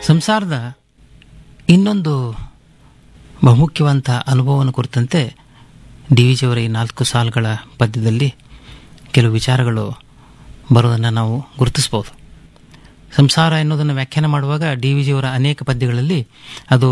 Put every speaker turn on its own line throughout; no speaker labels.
ಸಂಸಾರದ ಇನ್ನೊಂದು ಬಹುಮುಖ್ಯವಾದಂಥ ಅನುಭವವನ್ನು ಕುರಿತಂತೆ ಡಿ ವಿ ಜಿಯವರ ಈ ನಾಲ್ಕು ಸಾಲುಗಳ ಪದ್ಯದಲ್ಲಿ ಕೆಲವು ವಿಚಾರಗಳು ಬರೋದನ್ನು ನಾವು ಗುರುತಿಸ್ಬೋದು ಸಂಸಾರ ಎನ್ನುವುದನ್ನು ವ್ಯಾಖ್ಯಾನ ಮಾಡುವಾಗ ಡಿ ವಿ ಜಿಯವರ ಅನೇಕ ಪದ್ಯಗಳಲ್ಲಿ ಅದು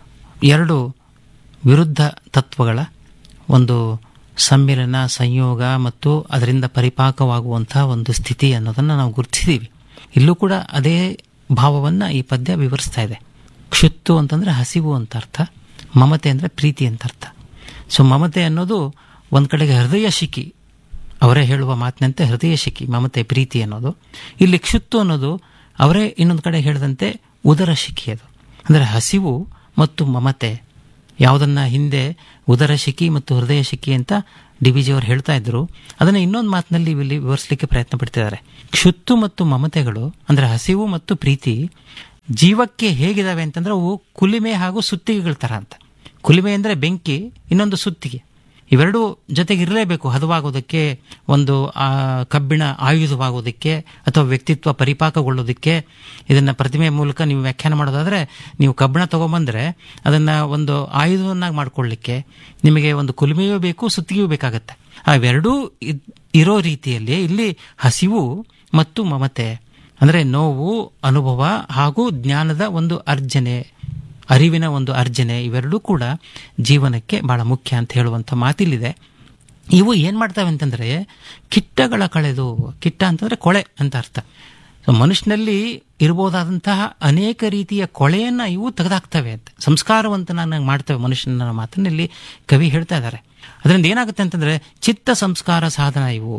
ಎರಡು ವಿರುದ್ಧ ತತ್ವಗಳ ಒಂದು ಸಮ್ಮಿಲನ ಸಂಯೋಗ ಮತ್ತು ಅದರಿಂದ ಪರಿಪಾಕವಾಗುವಂಥ ಒಂದು ಸ್ಥಿತಿ ಅನ್ನೋದನ್ನು ನಾವು ಗುರುತಿಸಿದ್ದೀವಿ ಇಲ್ಲೂ ಕೂಡ ಅದೇ ಭಾವವನ್ನು ಈ ಪದ್ಯ ವಿವರಿಸ್ತಾ ಇದೆ ಕ್ಷುತ್ತು ಅಂತಂದರೆ ಹಸಿವು ಅಂತ ಅರ್ಥ ಮಮತೆ ಅಂದರೆ ಪ್ರೀತಿ ಅಂತ ಅರ್ಥ ಸೊ ಮಮತೆ ಅನ್ನೋದು ಒಂದು ಕಡೆಗೆ ಹೃದಯ ಶಿಖಿ ಅವರೇ ಹೇಳುವ ಮಾತಿನಂತೆ ಹೃದಯ ಶಿಖಿ ಮಮತೆ ಪ್ರೀತಿ ಅನ್ನೋದು ಇಲ್ಲಿ ಕ್ಷುತ್ತು ಅನ್ನೋದು ಅವರೇ ಇನ್ನೊಂದು ಕಡೆ ಹೇಳಿದಂತೆ ಉದರ ಶಿಖಿ ಅದು ಅಂದರೆ ಹಸಿವು ಮತ್ತು ಮಮತೆ ಯಾವುದನ್ನ ಹಿಂದೆ ಉದರ ಶಿಖಿ ಮತ್ತು ಹೃದಯ ಶಿಖಿ ಅಂತ ಡಿ ವಿ ಜಿಯವರು ಹೇಳ್ತಾ ಇದ್ರು ಅದನ್ನು ಇನ್ನೊಂದು ಮಾತಿನಲ್ಲಿ ಇಲ್ಲಿ ವಿವರಿಸಲಿಕ್ಕೆ ಪ್ರಯತ್ನ ಪಡ್ತಿದ್ದಾರೆ ಕ್ಷುತ್ತು ಮತ್ತು ಮಮತೆಗಳು ಅಂದರೆ ಹಸಿವು ಮತ್ತು ಪ್ರೀತಿ ಜೀವಕ್ಕೆ ಹೇಗಿದಾವೆ ಅಂತಂದ್ರೆ ಅವು ಕುಲಿಮೆ ಹಾಗೂ ಸುತ್ತಿಗೆಗಳ ಥರ ಅಂತ ಕುಲಿಮೆ ಅಂದರೆ ಬೆಂಕಿ ಇನ್ನೊಂದು ಸುತ್ತಿಗೆ ಇವೆರಡೂ ಜೊತೆಗೆ ಇರಲೇಬೇಕು ಹದವಾಗೋದಕ್ಕೆ ಒಂದು ಆ ಕಬ್ಬಿಣ ಆಯುಧವಾಗೋದಕ್ಕೆ ಅಥವಾ ವ್ಯಕ್ತಿತ್ವ ಪರಿಪಾಕಗೊಳ್ಳೋದಕ್ಕೆ ಇದನ್ನು ಪ್ರತಿಮೆ ಮೂಲಕ ನೀವು ವ್ಯಾಖ್ಯಾನ ಮಾಡೋದಾದರೆ ನೀವು ಕಬ್ಬಿಣ ತೊಗೊಂಬಂದರೆ ಅದನ್ನು ಒಂದು ಆಯುಧವನ್ನಾಗಿ ಮಾಡ್ಕೊಳ್ಳಿಕ್ಕೆ ನಿಮಗೆ ಒಂದು ಕುಲುಮೆಯೂ ಬೇಕು ಸುತ್ತಿಗೆಯೂ ಬೇಕಾಗತ್ತೆ ಅವೆರಡೂ ಇದ್- ಇರೋ ರೀತಿಯಲ್ಲಿ ಇಲ್ಲಿ ಹಸಿವು ಮತ್ತು ಮಮತೆ ಅಂದರೆ ನೋವು ಅನುಭವ ಹಾಗೂ ಜ್ಞಾನದ ಒಂದು ಅರ್ಜನೆ ಅರಿವಿನ ಒಂದು ಅರ್ಜನೆ ಇವೆರಡೂ ಕೂಡ ಜೀವನಕ್ಕೆ ಬಹಳ ಮುಖ್ಯ ಅಂತ ಹೇಳುವಂಥ ಮಾತಿಲ್ಲಿದೆ ಇವು ಏನು ಮಾಡ್ತವೆ ಅಂತಂದರೆ ಕಿಟ್ಟಗಳ ಕಳೆದು ಕಿಟ್ಟ ಅಂತಂದರೆ ಕೊಳೆ ಅಂತ ಅರ್ಥ ಸೊ ಮನುಷ್ಯನಲ್ಲಿ ಇರ್ಬೋದಾದಂತಹ ಅನೇಕ ರೀತಿಯ ಕೊಳೆಯನ್ನು ಇವು ತೆಗೆದಾಕ್ತವೆ ಅಂತ ಸಂಸ್ಕಾರವಂತನಾಗಿ ಮಾಡ್ತವೆ ಮನುಷ್ಯನ ಮಾತಿನಲ್ಲಿ ಕವಿ ಹೇಳ್ತಾ ಇದ್ದಾರೆ ಅದರಿಂದ ಏನಾಗುತ್ತೆ ಅಂತಂದರೆ ಚಿತ್ತ ಸಂಸ್ಕಾರ ಸಾಧನ ಇವು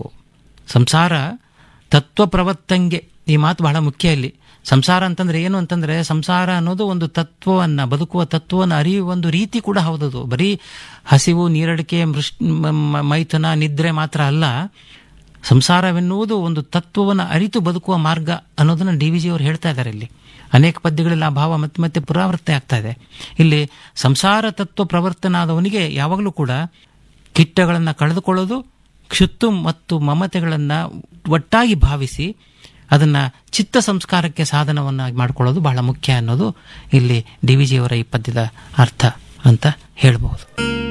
ಸಂಸಾರ ತತ್ವ ಪ್ರವರ್ತಂಗೆ ಈ ಮಾತು ಬಹಳ ಮುಖ್ಯ ಇಲ್ಲಿ ಸಂಸಾರ ಅಂತಂದ್ರೆ ಏನು ಅಂತಂದ್ರೆ ಸಂಸಾರ ಅನ್ನೋದು ಒಂದು ತತ್ವವನ್ನ ಬದುಕುವ ತತ್ವವನ್ನು ಅರಿಯುವ ಒಂದು ರೀತಿ ಕೂಡ ಹೌದದು ಬರೀ ಹಸಿವು ನೀರಡಿಕೆ ಮೃಷ್ ಮ- ಮ- ಮೈಥುನ ನಿದ್ರೆ ಮಾತ್ರ ಅಲ್ಲ ಸಂಸಾರವೆನ್ನುವುದು ಒಂದು ತತ್ವವನ್ನು ಅರಿತು ಬದುಕುವ ಮಾರ್ಗ ಅನ್ನೋದನ್ನ ಡಿ ವಿ ಜಿ ಅವರು ಹೇಳ್ತಾ ಇದ್ದಾರೆ ಇಲ್ಲಿ ಅನೇಕ ಪದ್ಯಗಳಲ್ಲಿ ಆ ಭಾವ ಮತ್ತೆ ಮತ್ತೆ ಪುನರಾವರ್ತನೆ ಆಗ್ತಾ ಇದೆ ಇಲ್ಲಿ ಸಂಸಾರ ತತ್ವ ಪ್ರವರ್ತನಾದವನಿಗೆ ಯಾವಾಗಲೂ ಕೂಡ ಕಿಟ್ಟಗಳನ್ನು ಕಳೆದುಕೊಳ್ಳೋದು ಕ್ಷುತ್ತು ಮತ್ತು ಮಮತೆಗಳನ್ನು ಒಟ್ಟಾಗಿ ಭಾವಿಸಿ ಅದನ್ನ ಚಿತ್ತ ಸಂಸ್ಕಾರಕ್ಕೆ ಸಾಧನವನ್ನಾಗಿ ಮಾಡಿಕೊಳ್ಳೋದು ಬಹಳ ಮುಖ್ಯ ಅನ್ನೋದು ಇಲ್ಲಿ ಡಿ ವಿ ಜಿಯವರ ಈ ಪದ್ಯದ ಅರ್ಥ ಅಂತ ಹೇಳಬಹುದು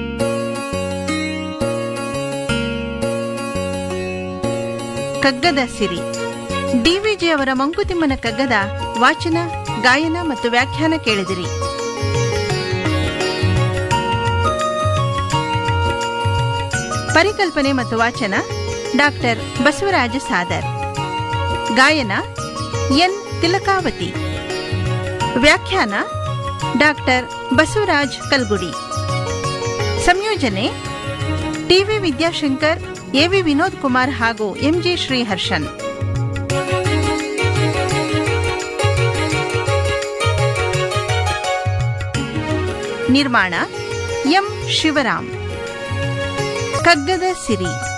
ಕಗ್ಗದ ಸಿರಿ ಡಿವಿಜಿ ಅವರ ಮಂಕುತಿಮ್ಮನ ಕಗ್ಗದ ವಾಚನ ಗಾಯನ ಮತ್ತು ವ್ಯಾಖ್ಯಾನ ಕೇಳಿದಿರಿ ಪರಿಕಲ್ಪನೆ ಮತ್ತು ವಾಚನ ಡಾಕ್ಟರ್ ಬಸವರಾಜ ಸಾದರ್ ಗಾಯನ ಎನ್ ತಿಲಕಾವತಿ ವ್ಯಾಖ್ಯಾನ ಡಾಕ್ಟರ್ ಬಸವರಾಜ್ ಕಲ್ಗುಡಿ ಸಂಯೋಜನೆ ಟಿವಿ ವಿದ್ಯಾಶಂಕರ್ ಎವಿ ವಿನೋದ್ ಕುಮಾರ್ ಹಾಗೂ ಎಂಜಿ ಶ್ರೀಹರ್ಷನ್ ನಿರ್ಮಾಣ ಎಂ ಶಿವರಾಮ್ ಕಗ್ಗದ ಸಿರಿ